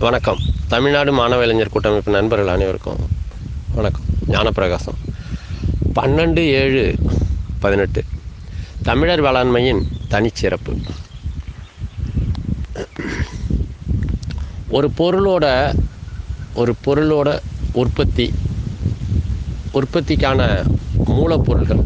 வணக்கம் தமிழ்நாடு மாணவ இளைஞர் கூட்டமைப்பு நண்பர்கள் அனைவருக்கும் வணக்கம் ஞானப்பிரகாசம் பன்னெண்டு ஏழு பதினெட்டு தமிழர் வேளாண்மையின் தனிச்சிறப்பு ஒரு பொருளோட ஒரு பொருளோட உற்பத்தி உற்பத்திக்கான மூலப்பொருள்கள்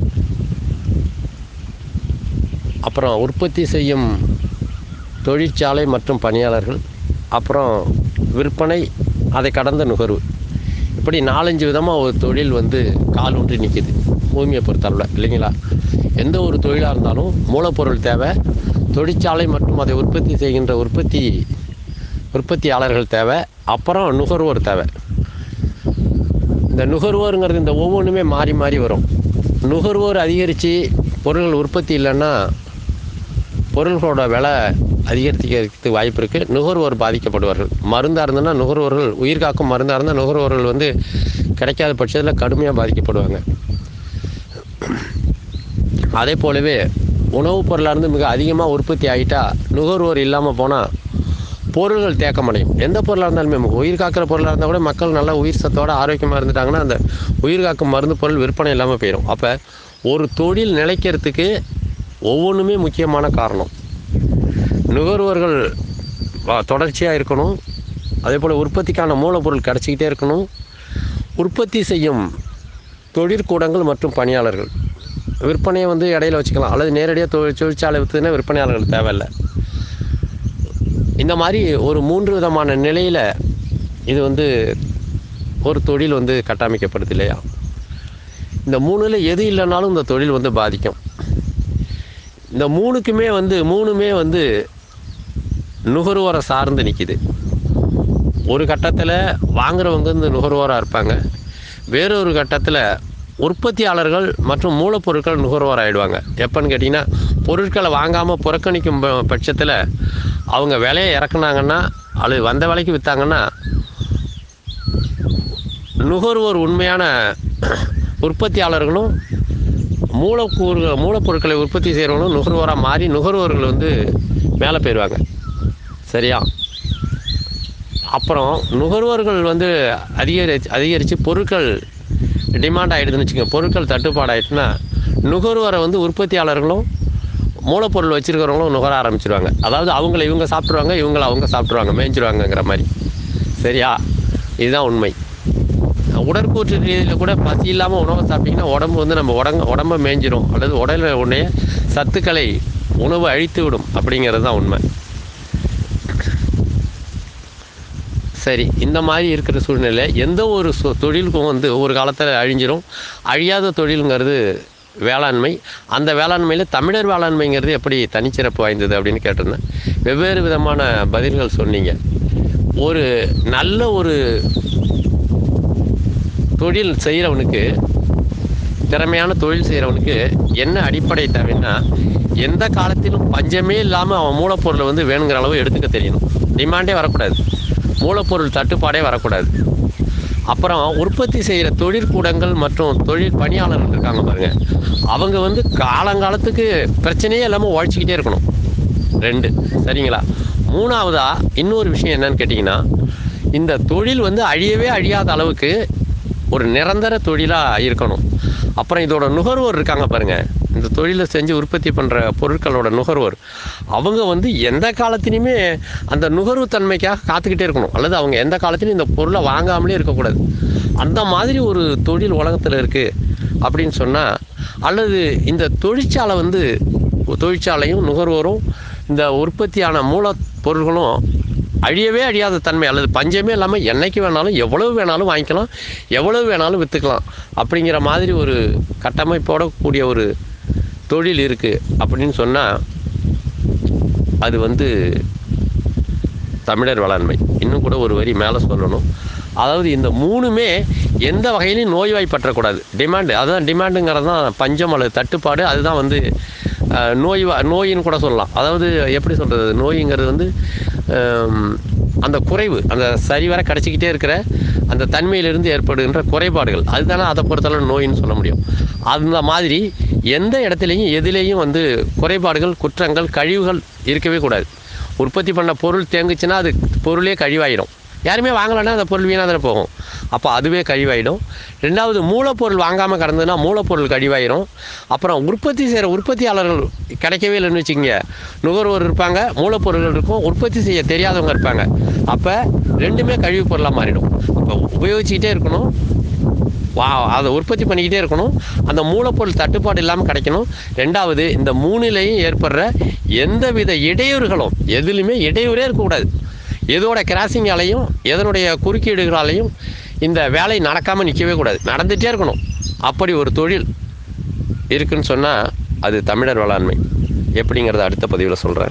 அப்புறம் உற்பத்தி செய்யும் தொழிற்சாலை மற்றும் பணியாளர்கள் அப்புறம் விற்பனை அதை கடந்த நுகர்வு இப்படி நாலஞ்சு விதமாக ஒரு தொழில் வந்து கால் ஊன்றி நிற்கிது பூமியை பொறுத்தளவில் இல்லைங்களா எந்த ஒரு தொழிலாக இருந்தாலும் மூலப்பொருள் தேவை தொழிற்சாலை மற்றும் அதை உற்பத்தி செய்கின்ற உற்பத்தி உற்பத்தியாளர்கள் தேவை அப்புறம் நுகர்வோர் தேவை இந்த நுகர்வோருங்கிறது இந்த ஒவ்வொன்றுமே மாறி மாறி வரும் நுகர்வோர் அதிகரித்து பொருள்கள் உற்பத்தி இல்லைன்னா பொருள்களோட விலை அதிகரிக்கிறதுக்கு வாய்ப்பு இருக்குது நுகர்வோர் பாதிக்கப்படுவார்கள் மருந்தாக இருந்ததுன்னா நுகர்வோர்கள் உயிர் காக்கும் மருந்தாக இருந்தால் நுகர்வோர்கள் வந்து கிடைக்காத பட்சத்தில் கடுமையாக பாதிக்கப்படுவாங்க அதே போலவே உணவுப் பொருளாக இருந்து மிக அதிகமாக உற்பத்தி ஆகிட்டா நுகர்வோர் இல்லாமல் போனால் பொருள்கள் தேக்கமடையும் எந்த பொருளாக இருந்தாலுமே நமக்கு உயிர் காக்கிற பொருளாக இருந்தால் கூட மக்கள் நல்லா உயிர் சத்தோட ஆரோக்கியமாக இருந்துட்டாங்கன்னா அந்த உயிர் காக்கும் மருந்து பொருள் விற்பனை இல்லாமல் போயிடும் அப்போ ஒரு தொழில் நிலைக்கிறதுக்கு ஒவ்வொன்றுமே முக்கியமான காரணம் நுகர்வோர்கள் தொடர்ச்சியாக இருக்கணும் அதே போல் உற்பத்திக்கான மூலப்பொருள் கிடச்சிக்கிட்டே இருக்கணும் உற்பத்தி செய்யும் தொழிற்கூடங்கள் மற்றும் பணியாளர்கள் விற்பனையை வந்து இடையில வச்சுக்கலாம் அல்லது நேரடியாக தொழில் தொழிற்சாலை விற்றுதுன்னா விற்பனையாளர்கள் தேவையில்லை இந்த மாதிரி ஒரு மூன்று விதமான நிலையில் இது வந்து ஒரு தொழில் வந்து கட்டமைக்கப்படுது இல்லையா இந்த மூணில் எது இல்லைனாலும் இந்த தொழில் வந்து பாதிக்கும் இந்த மூணுக்குமே வந்து மூணுமே வந்து நுகர்வோரை சார்ந்து நிற்கிது ஒரு கட்டத்தில் வாங்குறவங்க வந்து நுகர்வோராக இருப்பாங்க வேறொரு கட்டத்தில் உற்பத்தியாளர்கள் மற்றும் மூலப்பொருட்கள் நுகர்வோர் ஆகிடுவாங்க எப்போன்னு கேட்டிங்கன்னா பொருட்களை வாங்காமல் புறக்கணிக்கும் ப- பட்சத்தில் அவங்க விலையை இறக்குனாங்கன்னா அல்லது வந்த விலைக்கு விற்றாங்கன்னா நுகர்வோர் உண்மையான உற்பத்தியாளர்களும் மூலக்கூறு மூலப்பொருட்களை உற்பத்தி செய்கிறவங்களும் நுகர்வோராக மாறி நுகர்வோர்கள் வந்து மேலே போயிடுவாங்க சரியா அப்புறம் நுகர்வோர்கள் வந்து அதிகரிச்சு அதிகரித்து பொருட்கள் டிமாண்ட் ஆகிடுதுன்னு வச்சுக்கோங்க பொருட்கள் தட்டுப்பாடு ஆகிடுச்சுன்னா நுகர்வோரை வந்து உற்பத்தியாளர்களும் மூலப்பொருள் வச்சுருக்கிறவங்களும் நுகர ஆரம்பிச்சிருவாங்க அதாவது அவங்கள இவங்க சாப்பிட்ருவாங்க இவங்கள அவங்க சாப்பிட்ருவாங்க மேய்ஞ்சிருவாங்கங்கிற மாதிரி சரியா இதுதான் உண்மை உடற்கூற்று ரீதியில் கூட பசி இல்லாமல் உணவை சாப்பிட்டிங்கன்னா உடம்பு வந்து நம்ம உடங்க உடம்ப மேய்ஞ்சிரும் அல்லது உடலில் உடனே சத்துக்களை உணவு அழித்து விடும் அப்படிங்கிறது தான் உண்மை சரி இந்த மாதிரி இருக்கிற சூழ்நிலை எந்த ஒரு சொ- தொழிலுக்கும் வந்து ஒரு காலத்தில் அழிஞ்சிரும் அழியாத தொழிலுங்கிறது வேளாண்மை அந்த வேளாண்மையில் தமிழர் வேளாண்மைங்கிறது எப்படி தனிச்சிறப்பு வாய்ந்தது அப்படின்னு கேட்டிருந்தேன் வெவ்வேறு விதமான பதில்கள் சொன்னீங்க ஒரு நல்ல ஒரு தொழில் செய்கிறவனுக்கு திறமையான தொழில் செய்கிறவனுக்கு என்ன அடிப்படை தேவைன்னா எந்த காலத்திலும் பஞ்சமே இல்லாமல் அவன் மூலப்பொருளை வந்து வேணுங்கிற அளவு எடுத்துக்க தெரியணும் டிமாண்டே வரக்கூடாது மூலப்பொருள் தட்டுப்பாடே வரக்கூடாது அப்புறம் உற்பத்தி செய்கிற தொழிற்கூடங்கள் மற்றும் தொழில் பணியாளர்கள் இருக்காங்க பாருங்க அவங்க வந்து காலங்காலத்துக்கு பிரச்சனையே இல்லாமல் உழைச்சிக்கிட்டே இருக்கணும் ரெண்டு சரிங்களா மூணாவதா இன்னொரு விஷயம் என்னன்னு கேட்டிங்கன்னா இந்த தொழில் வந்து அழியவே அழியாத அளவுக்கு ஒரு நிரந்தர தொழிலாக இருக்கணும் அப்புறம் இதோட நுகர்வோர் இருக்காங்க பாருங்க இந்த தொழிலை செஞ்சு உற்பத்தி பண்ணுற பொருட்களோட நுகர்வோர் அவங்க வந்து எந்த காலத்திலையுமே அந்த நுகர்வு தன்மைக்காக காத்துக்கிட்டே இருக்கணும் அல்லது அவங்க எந்த காலத்திலையும் இந்த பொருளை வாங்காமலே இருக்கக்கூடாது அந்த மாதிரி ஒரு தொழில் உலகத்தில் இருக்குது அப்படின்னு சொன்னால் அல்லது இந்த தொழிற்சாலை வந்து தொழிற்சாலையும் நுகர்வோரும் இந்த உற்பத்தியான மூலப்பொருள்களும் அழியவே அழியாத தன்மை அல்லது பஞ்சமே இல்லாமல் என்னைக்கு வேணாலும் எவ்வளவு வேணாலும் வாங்கிக்கலாம் எவ்வளவு வேணாலும் விற்றுக்கலாம் அப்படிங்கிற மாதிரி ஒரு கட்டமைப்போட கூடிய ஒரு தொழில் இருக்குது அப்படின்னு சொன்னால் அது வந்து தமிழர் வேளாண்மை இன்னும் கூட ஒரு வரி மேலே சொல்லணும் அதாவது இந்த மூணுமே எந்த வகையிலையும் நோய்வாய்ப்பற்றக்கூடாது டிமாண்டு அதுதான் டிமாண்டுங்கிறது தான் பஞ்சம் அல்லது தட்டுப்பாடு அதுதான் வந்து அஹ், நோய் வா- நோயின்னு கூட சொல்லலாம் அதாவது எப்படி சொல்கிறது நோய்ங்கிறது வந்து ஹம், அந்த குறைவு அந்த சரிவர கிடச்சிக்கிட்டே இருக்கிற அந்த தன்மையிலிருந்து ஏற்படுகின்ற குறைபாடுகள் அதுதானே அதை பொறுத்தளவு நோயின்னு சொல்ல முடியும் அந்த மாதிரி எந்த இடத்துலையும் எதுலேயும் வந்து குறைபாடுகள் குற்றங்கள் கழிவுகள் இருக்கவே கூடாது உற்பத்தி பண்ண பொருள் தேங்குச்சுன்னா அது பொருளே கழிவாயிடும் யாருமே வாங்கலைன்னா அந்த பொருள் வீணாக தானே போகும் அப்போ அதுவே கழிவாயிடும் ரெண்டாவது மூலப்பொருள் வாங்காமல் கிடந்ததுன்னா மூலப்பொருள் கழிவாயிரும் அப்புறம் உற்பத்தி செய்கிற உற்பத்தியாளர்கள் கிடைக்கவே இல்லைன்னு வச்சுக்கோங்க நுகர்வோர் இருப்பாங்க மூலப்பொருள்கள் இருக்கும் உற்பத்தி செய்ய தெரியாதவங்க இருப்பாங்க அப்போ ரெண்டுமே கழிவுப் பொருளாக மாறிடும் அப்போ உபயோகிச்சுக்கிட்டே இருக்கணும் வா அதை உற்பத்தி பண்ணிக்கிட்டே இருக்கணும் அந்த மூலப்பொருள் தட்டுப்பாடு இல்லாமல் கிடைக்கணும் ரெண்டாவது இந்த மூணுலேயும் ஏற்படுற எந்தவித இடையூறுகளும் எதுலையுமே இடையூறே இருக்கக்கூடாது எதோட கிராசிங்காலையும் எதனுடைய குறுக்கீடுகளாலையும் இந்த வேலை நடக்காமல் நிற்கவே கூடாது நடந்துகிட்டே இருக்கணும் அப்படி ஒரு தொழில் இருக்குன்னு சொன்னால் அது தமிழர் வேளாண்மை எப்படிங்கிறத அடுத்த பதிவில் சொல்கிறேன்